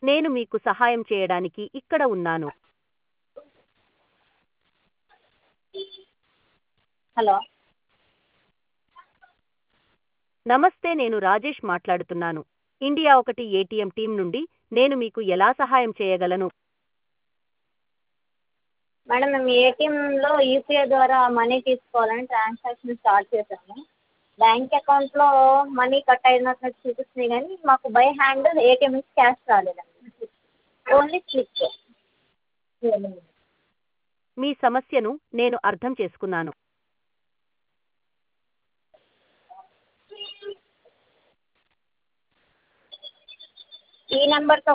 నేను మీకు సహాయం చేయడానికి ఇక్కడ ఉన్నాను హలో నమస్తే నేను రాజేష్ మాట్లాడుతున్నాను ఇండియా ఒకటి ఏటీఎం టీం నుండి నేను మీకు ఎలా సహాయం చేయగలను మేడం మేము ఏటీఎంలో యూపీఐ ద్వారా మనీ తీసుకోవాలని ట్రాన్సాక్షన్ స్టార్ట్ చేసాము బ్యాంక్ అకౌంట్లో మనీ కట్ అయినట్లు చూపిస్తుంది కానీ మాకు బై హ్యాండ్ ఏటీఎం నుంచి క్యాష్ రాలేదండి ఓన్లీ స్లిప్ మీ సమస్యను నేను అర్థం చేసుకున్నాను ఈ నెంబర్తో